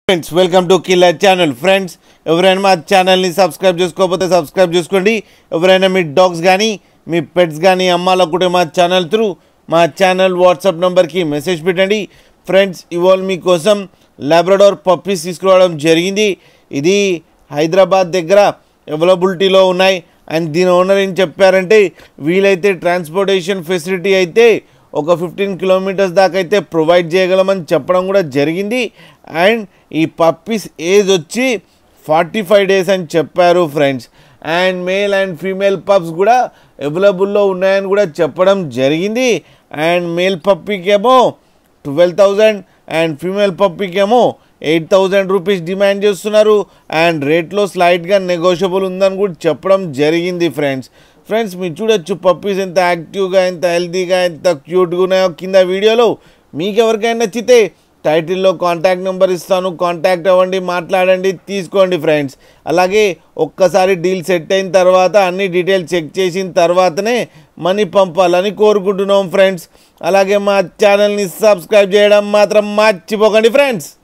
friends welcome to killer channel friends ఎవరైనా మా ఛానల్ని సబ్స్క్రైబ్ చేసుకోకపోతే సబ్స్క్రైబ్ చేసుకోండి ఎవరైనా మీ డాగ్స్ కానీ మీ పెట్స్ కానీ అమ్మాలనుకుంటే మా ఛానల్ త్రూ మా ఛానల్ వాట్సాప్ నెంబర్కి మెసేజ్ పెట్టండి ఫ్రెండ్స్ ఇవాళ మీకోసం లాబ్రడోర్ పప్పీస్ తీసుకురావడం జరిగింది ఇది హైదరాబాద్ దగ్గర అవైలబిలిటీలో ఉన్నాయి అండ్ దీని ఓనర్ ఏం చెప్పారంటే వీలైతే ట్రాన్స్పోర్టేషన్ ఫెసిలిటీ అయితే ఒక ఫిఫ్టీన్ కిలోమీటర్స్ దాకా అయితే ప్రొవైడ్ చేయగలమని చెప్పడం కూడా జరిగింది అండ్ ఈ పప్పీస్ ఏజ్ వచ్చి ఫార్టీ ఫైవ్ డేస్ అని చెప్పారు friends and male and female pups కూడా అవైలబుల్లో ఉన్నాయని కూడా చెప్పడం జరిగింది అండ్ మేల్ పప్పీకేమో ట్వెల్వ్ థౌజండ్ అండ్ ఫీమేల్ పప్పీకేమో ఎయిట్ థౌజండ్ రూపీస్ డిమాండ్ చేస్తున్నారు అండ్ రేట్లో స్లైట్గా నెగోషియబుల్ ఉందని కూడా చెప్పడం జరిగింది ఫ్రెండ్స్ ఫ్రెండ్స్ మీరు చూడొచ్చు పప్పీస్ ఎంత యాక్టివ్గా ఎంత హెల్తీగా ఎంత క్యూట్గా ఉన్నాయో కింద వీడియోలో మీకు ఎవరికైనా నచ్చితే టైటిల్లో కాంటాక్ట్ నెంబర్ ఇస్తాను కాంటాక్ట్ అవ్వండి మాట్లాడండి తీసుకోండి ఫ్రెండ్స్ అలాగే ఒక్కసారి డీల్ సెట్ అయిన తర్వాత అన్ని డీటెయిల్స్ చెక్ చేసిన తర్వాతనే మనీ పంపాలని కోరుకుంటున్నాం ఫ్రెండ్స్ అలాగే మా ఛానల్ని సబ్స్క్రైబ్ చేయడం మాత్రం మర్చిపోకండి ఫ్రెండ్స్